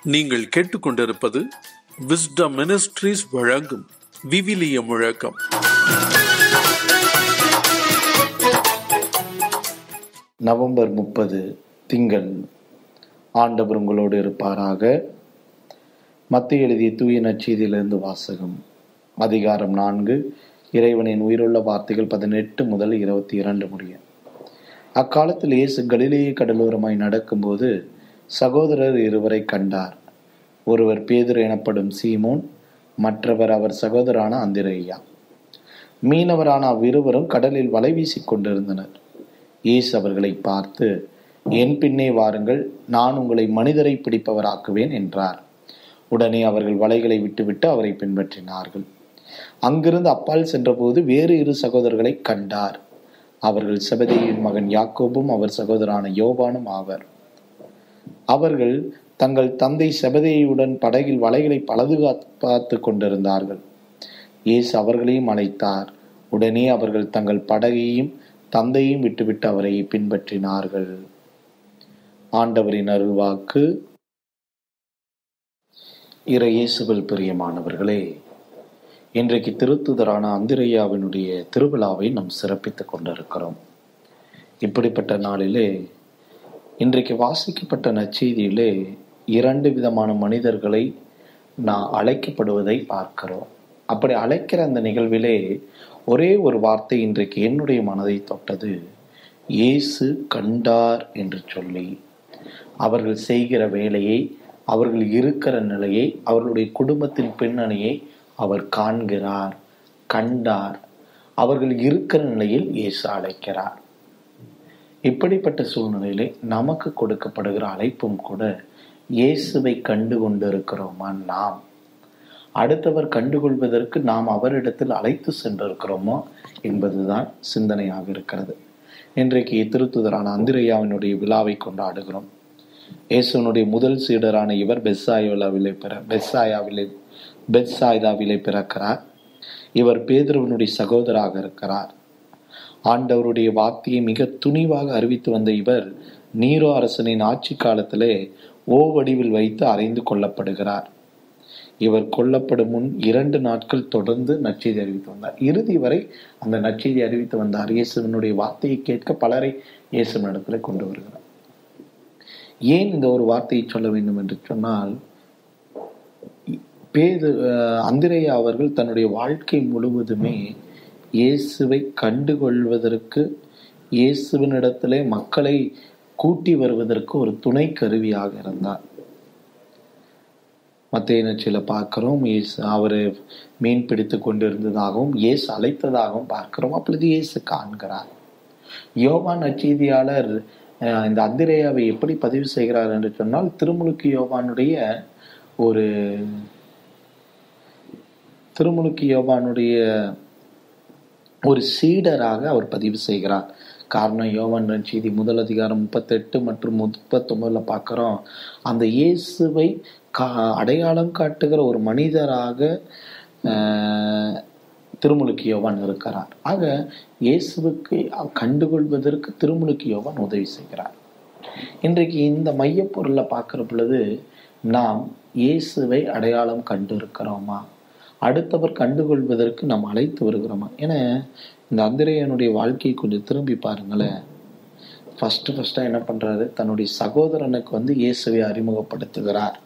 நீங்கள் கேட்டுக்கொண்டிருப்பது wisdom ministries வழங்கும் விவிலிய முழக்கம் நவம்பர் முப்பது திங்கள் ஆண்டவர் உங்களோடு இருப்பாராக மத்திய எழுதிய தூய நற்செய்தியிலிருந்து வாசகம் அதிகாரம் நான்கு இறைவனின் உயிருள்ள வார்த்தைகள் பதினெட்டு முதல் இருபத்தி இரண்டு முடிய அக்காலத்தில் இயேசு கலிலேய கடலோரமாய் நடக்கும்போது சகோதரர் இருவரை கண்டார் ஒருவர் பேதுரு எனப்படும் சீமோன் மற்றவர் அவர் சகோதரான அந்திரையா மீனவரான அவ்விருவரும் கடலில் வலை வீசிக் கொண்டிருந்தனர் இயேசு அவர்களை பார்த்து என் பின்னே வாருங்கள் நான் உங்களை மனிதரை பிடிப்பவராக்குவேன் என்றார் உடனே அவர்கள் வலைகளை விட்டுவிட்டு அவரை பின்பற்றினார்கள் அங்கிருந்து அப்பால் சென்றபோது வேறு இரு சகோதரர்களை கண்டார் அவர்கள் செபதேயின் மகன் யாக்கோபும் அவர் சகோதரான யோவானும் ஆவர் அவர்கள் தங்கள் தந்தை செபதேயுடன் படகில் வலைகளை பலது பார்த்து கொண்டிருந்தார்கள் இயேசு அவர்களையும் அழைத்தார் உடனே அவர்கள் தங்கள் படகையும் தந்தையும் விட்டுவிட்டு அவரை பின்பற்றினார்கள் ஆண்டவரின் அருள்வாக்கு இறை இயேசுவில் பிரியமானவர்களே இன்றைக்கு திருத்துதரான அந்திரையாவினுடைய திருவிழாவை நாம் சிறப்பித்துக் கொண்டிருக்கிறோம் இப்படிப்பட்ட நாளிலே இன்றைக்கு வாசிக்கப்பட்ட நற்செய்தியிலே இரண்டு விதமான மனிதர்களை நான் அழைக்கப்படுவதை பார்க்கிறோம் அப்படி அழைக்கிற அந்த நிகழ்விலே ஒரே ஒரு வார்த்தை இன்றைக்கு என்னுடைய மனதை தொட்டது இயேசு கண்டார் என்று சொல்லி அவர்கள் செய்கிற வேலையை அவர்கள் இருக்கிற நிலையை அவர்களுடைய குடும்பத்தின் பின்னணியை அவர் காண்கிறார் கண்டார் அவர்கள் இருக்கிற நிலையில் இயேசு அழைக்கிறார் இப்படிப்பட்ட சூழ்நிலையிலே நமக்கு கொடுக்கப்படுகிற அழைப்பும் கூட இயேசுவை கண்டு கொண்டிருக்கிறோமா நாம் அடுத்தவர் கண்டுகொள்வதற்கு நாம் அவரிடத்தில் அழைத்து சென்றிருக்கிறோமோ என்பதுதான் சிந்தனையாக இருக்கிறது இன்றைக்கு திருத்துதரான அந்திரையாவினுடைய விழாவை கொண்டாடுகிறோம் இயேசுனுடைய முதல் சீடரான இவர் பெஸ்ஸாயோலாவிலே பிற பெஸ்ஸாயாவிலே பெட்சாய்தாவிலே பிறக்கிறார் இவர் பேதுருவனுடைய சகோதராக இருக்கிறார் ஆண்டவருடைய வார்த்தையை மிக துணிவாக அறிவித்து வந்த இவர் நீரோ அரசனின் ஆட்சி காலத்திலே ஓ வடிவில் வைத்து அறைந்து கொள்ளப்படுகிறார் இவர் கொல்லப்படும் முன் இரண்டு நாட்கள் தொடர்ந்து நற்செய்தி அறிவித்து வந்தார் இறுதி வரை அந்த நற்செய்தி அறிவித்து வந்தார் இயேசுவனுடைய வார்த்தையை கேட்க பலரை இயேசுவனிடத்துல கொண்டு வருகிறார் ஏன் இந்த ஒரு வார்த்தையை சொல்ல வேண்டும் என்று சொன்னால் பேது அந்திரையா அவர்கள் தன்னுடைய வாழ்க்கை முழுவதுமே இயேசுவை கண்டுகொள்வதற்கு இயேசுவினிடத்திலே மக்களை கூட்டி வருவதற்கு ஒரு துணை கருவியாக இருந்தார் மத்திய நச்சில பார்க்கிறோம் இயேசு அவர் மீன் பிடித்து கொண்டிருந்ததாகவும் இயேசு அழைத்ததாகவும் பார்க்கிறோம் அப்பொழுது இயேசு காண்கிறார் யோவான் நச்செய்தியாளர் இந்த அந்திரேயாவை எப்படி பதிவு செய்கிறார் என்று சொன்னால் திருமுழுக்கு யோவானுடைய ஒரு திருமுழுக்கு யோவானுடைய ஒரு சீடராக அவர் பதிவு செய்கிறார் காரணம் யோவான் செய்தி முதல் அதிகாரம் முப்பத்தெட்டு மற்றும் முப்பத்தொன்பதுல பார்க்குறோம் அந்த இயேசுவை கா அடையாளம் காட்டுகிற ஒரு மனிதராக திருமுழுக்கு யோவான் இருக்கிறார் ஆக இயேசுவுக்கு கண்டுகொள்வதற்கு திருமுழுக்கு யோவான் உதவி செய்கிறார் இன்றைக்கு இந்த மையப்பொருளை பார்க்குற பொழுது நாம் இயேசுவை அடையாளம் கண்டு இருக்கிறோமா அடுத்தவர் கண்டுகொள்வதற்கு நாம் அழைத்து வருகிறோமா ஏன்னா இந்த அந்திரையனுடைய வாழ்க்கையை கொஞ்சம் திரும்பி பாருங்களேன் ஃபர்ஸ்ட் ஃபர்ஸ்டா என்ன பண்றாரு தன்னுடைய சகோதரனுக்கு வந்து இயேசுவை அறிமுகப்படுத்துகிறார்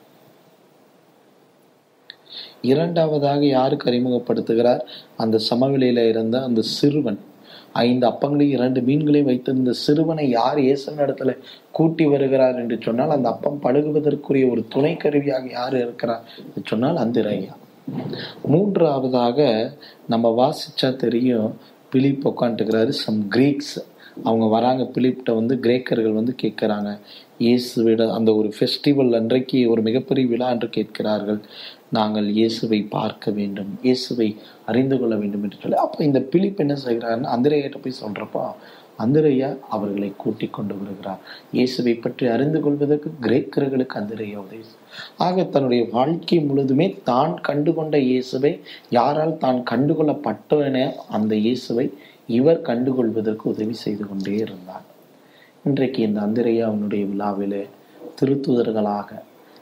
இரண்டாவதாக யாருக்கு அறிமுகப்படுத்துகிறார் அந்த சமவெளியில இருந்த அந்த சிறுவன் ஐந்து அப்பங்களையும் இரண்டு மீன்களையும் வைத்திருந்த சிறுவனை யார் இயேசன் இடத்துல கூட்டி வருகிறார் என்று சொன்னால் அந்த அப்பம் பழகுவதற்குரிய ஒரு துணை கருவியாக யார் இருக்கிறார் என்று சொன்னால் அந்திரையா மூன்றாவதாக நம்ம வாசிச்சா தெரியும் பிலிப் உட்காந்துக்கிறாரு சம் கிரீக்ஸ் அவங்க வராங்க பிலிப்ட வந்து கிரேக்கர்கள் வந்து கேட்குறாங்க இயேசுவிட அந்த ஒரு ஃபெஸ்டிவல் அன்றைக்கு ஒரு மிகப்பெரிய விழா என்று கேட்கிறார்கள் நாங்கள் இயேசுவை பார்க்க வேண்டும் இயேசுவை அறிந்து கொள்ள வேண்டும் என்று சொல்லி அப்போ இந்த பிலிப் என்ன செய்கிறாருன்னு அந்திரையிட்ட போய் சொல்கிறப்போ அந்திரையா அவர்களை கூட்டி கொண்டு வருகிறார் இயேசுவை பற்றி அறிந்து கொள்வதற்கு கிரேக்கர்களுக்கு அந்திரையா உதவி ஆக தன்னுடைய வாழ்க்கை முழுதுமே தான் கண்டுகொண்ட இயேசுவை யாரால் தான் கண்டுகொள்ளப்பட்டவனே அந்த இயேசுவை இவர் கண்டுகொள்வதற்கு உதவி செய்து கொண்டே இருந்தார் இன்றைக்கு இந்த அந்திரையா அவனுடைய விழாவிலே திருத்துதர்களாக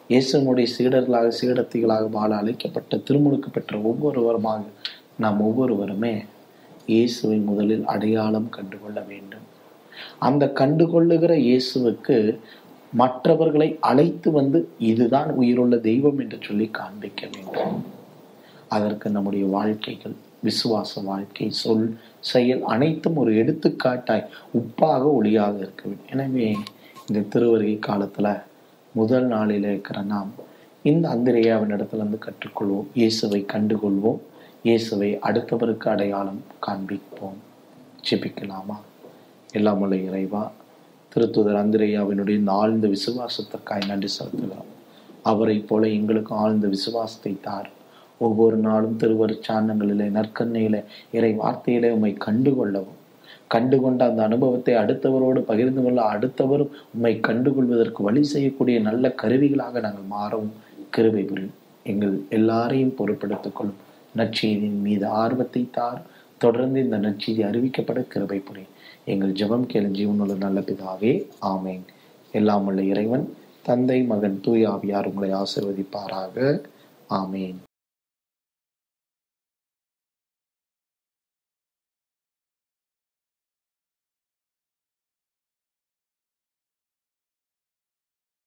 இயேசுனுடைய சீடர்களாக சீடத்திகளாக வாழ அழைக்கப்பட்ட திருமுழுக்கு பெற்ற ஒவ்வொருவருமாக நாம் ஒவ்வொருவருமே இயேசுவை முதலில் அடையாளம் கண்டுகொள்ள வேண்டும் அந்த கண்டுகொள்ளுகிற இயேசுவுக்கு மற்றவர்களை அழைத்து வந்து இதுதான் உயிருள்ள தெய்வம் என்று சொல்லி காண்பிக்க வேண்டும் அதற்கு நம்முடைய வாழ்க்கைகள் விசுவாச வாழ்க்கை சொல் செயல் அனைத்தும் ஒரு எடுத்துக்காட்டாய் உப்பாக ஒளியாக இருக்க வேண்டும் எனவே இந்த திருவருகை காலத்துல முதல் நாளில் இருக்கிற நாம் இந்த அந்திரையாவின் இடத்துல இருந்து கற்றுக்கொள்வோம் இயேசுவை கண்டுகொள்வோம் இயேசுவை அடுத்தவருக்கு அடையாளம் காண்பிப்போம் ஜெபிக்கலாமா எல்லாம் உள்ள இறைவா திருத்துதர் அந்திரையாவினுடைய இந்த ஆழ்ந்த விசுவாசத்திற்காய் நன்றி செலுத்துகிறோம் அவரைப் போல எங்களுக்கு ஆழ்ந்த விசுவாசத்தை தார் ஒவ்வொரு நாளும் திருவருச்சானங்களிலே நற்கண்ணையிலே இறை வார்த்தையிலே உம்மை கண்டுகொள்ளவும் கண்டுகொண்ட அந்த அனுபவத்தை அடுத்தவரோடு பகிர்ந்து கொள்ள அடுத்தவரும் உம்மை கண்டுகொள்வதற்கு வழி செய்யக்கூடிய நல்ல கருவிகளாக நாங்கள் மாறவும் கிருபை புரியும் எங்கள் எல்லாரையும் பொறுப்படுத்திக் கொள்ளும் நற்செய்தியின் மீது ஆர்வத்தை தார் தொடர்ந்து இந்த நற்செய்தி அறிவிக்கப்பட கிருபை புரியும் எங்கள் ஜெபம் கேளு ஜீவனுள்ள நல்ல பிதாவே ஆமேன் எல்லாம் உள்ள இறைவன் தந்தை மகன் தூய் ஆவியார் உங்களை ஆசிர்வதிப்பாராக ஆமேன்